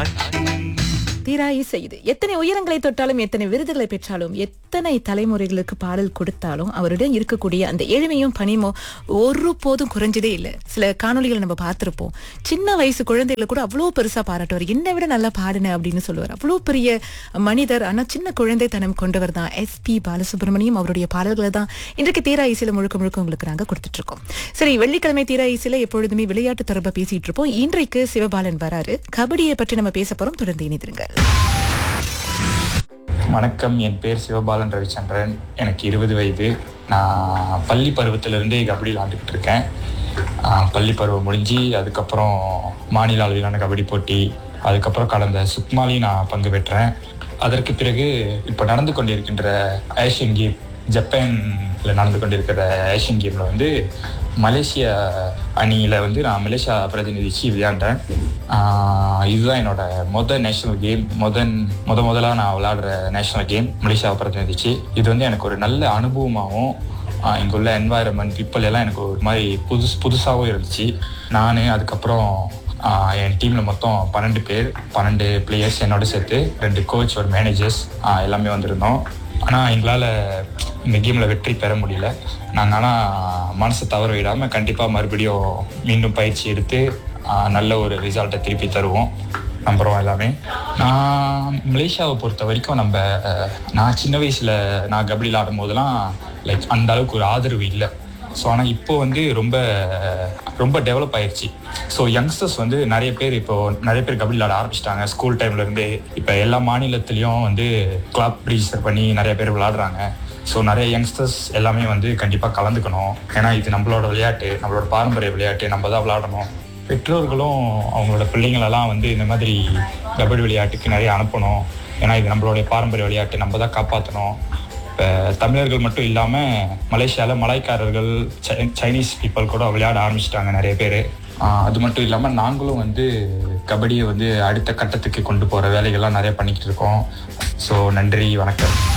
காட்சி தீராயி செய்து எத்தனை உயரங்களை தொட்டாலும் எத்தனை விருதுகளை பெற்றாலும் எத்தனை தலைமுறைகளுக்கு பாடல் கொடுத்தாலும் அவருடன் இருக்கக்கூடிய அந்த எளிமையும் பணிமோ ஒரு போதும் குறைஞ்சதே இல்லை சில காணொளிகளை நம்ம பார்த்திருப்போம் சின்ன வயசு குழந்தைகளை கூட அவ்வளோ பெருசா பாராட்டுவார் என்னை விட நல்லா பாடுன அப்படின்னு சொல்லுவார் அவ்வளோ பெரிய மனிதர் ஆனா சின்ன குழந்தைத்தனம் கொண்டவர் தான் எஸ் பி பாலசுப்ரமணியம் அவருடைய பாடல்களை தான் இன்றைக்கு தீரா இசையில முழுக்க முழுக்க உங்களுக்கு நாங்க கொடுத்துட்டு இருக்கோம் சரி வெள்ளிக்கிழமை தீரா இசையில எப்பொழுதுமே விளையாட்டு தொடர்பா பேசிட்டு இருப்போம் இன்றைக்கு சிவபாலன் வராரு கபடியை பற்றி நம்ம பேச போறோம் தொடர்ந்து இணைந்திருங்கள் வணக்கம் என் பேர் சிவபாலன் ரவிச்சந்திரன் எனக்கு இருபது வயது நான் பள்ளி பருவத்திலிருந்தே கபடி விளாண்டுக்கிட்டு இருக்கேன் ஆஹ் பள்ளி பருவம் முடிஞ்சு அதுக்கப்புறம் மாநில அளவிலான கபடி போட்டி அதுக்கப்புறம் கடந்த சுக்மாலையும் நான் பங்கு பெற்றேன் அதற்கு பிறகு இப்போ நடந்து கொண்டிருக்கின்ற ஏஷியன் கேம் ஜப்பான்ல நடந்து கொண்டிருக்கிற ஏஷியன் கேம்ல வந்து மலேசியா அணியில வந்து நான் மலேசியா பிரதிநிதிச்சு விளையாண்டேன் ஆஹ் இதுதான் என்னோட மொதல் நேஷனல் கேம் முதன் முத முதலா நான் விளையாடுற நேஷனல் கேம் மலேசியாவை பிரதிநிதிச்சு இது வந்து எனக்கு ஒரு நல்ல அனுபவமாகவும் ஆஹ் இங்க உள்ள என்வாயரன்மெண்ட் பீப்புள் எல்லாம் எனக்கு ஒரு மாதிரி புதுசு புதுசாகவும் இருந்துச்சு நான் அதுக்கப்புறம் ஆஹ் என் டீம்ல மொத்தம் பன்னெண்டு பேர் பன்னெண்டு பிளேயர்ஸ் என்னோட சேர்த்து ரெண்டு கோச் ஒரு மேனேஜர்ஸ் எல்லாமே வந்திருந்தோம் ஆனால் எங்களால் இந்த கேமில் வெற்றி பெற முடியல நாங்கள் ஆனால் மனசை தவற விடாமல் கண்டிப்பாக மறுபடியும் மீண்டும் பயிற்சி எடுத்து ஆஹ் நல்ல ஒரு ரிசல்ட்டை திருப்பி தருவோம் நம்புகிறோம் எல்லாமே நான் மலேசியாவை பொறுத்த வரைக்கும் நம்ம அஹ், நான் சின்ன வயசில் நான் கபடி விளாடும் போதெல்லாம் லைக் அந்த அளவுக்கு ஒரு ஆதரவு இல்லை ஸோ ஆனால் இப்போ வந்து ரொம்ப ரொம்ப டெவலப் ஆயிடுச்சு ஸோ யங்ஸ்டர்ஸ் வந்து நிறைய பேர் இப்போ நிறைய பேர் கபடி விளாட ஆரம்பிச்சிட்டாங்க ஸ்கூல் டைம்ல இருந்தே இப்போ எல்லா மாநிலத்திலையும் வந்து கிளப் ரிஜிஸ்டர் பண்ணி நிறைய பேர் விளாடுறாங்க ஸோ நிறைய யங்ஸ்டர்ஸ் எல்லாமே வந்து கண்டிப்பாக கலந்துக்கணும் ஏன்னா இது நம்மளோட விளையாட்டு நம்மளோட பாரம்பரிய விளையாட்டு நம்ம தான் விளாடணும் பெற்றோர்களும் அவங்களோட பிள்ளைங்களெல்லாம் வந்து இந்த மாதிரி கபடி விளையாட்டுக்கு நிறைய அனுப்பணும் ஏன்னா இது நம்மளுடைய பாரம்பரிய விளையாட்டு நம்ம தான் காப்பாற்றணும் இப்போ தமிழர்கள் மட்டும் இல்லாமல் மலேசியாவில் மலாய்க்காரர்கள் சை- சைனீஸ் பீப்புள் கூட விளையாட ஆரம்பிச்சிட்டாங்க நிறைய பேர் அது மட்டும் இல்லாமல் நாங்களும் வந்து கபடியை வந்து அடுத்த கட்டத்துக்கு கொண்டு போகிற வேலைகள்லாம் நிறைய பண்ணிக்கிட்டு இருக்கோம் ஸோ நன்றி வணக்கம்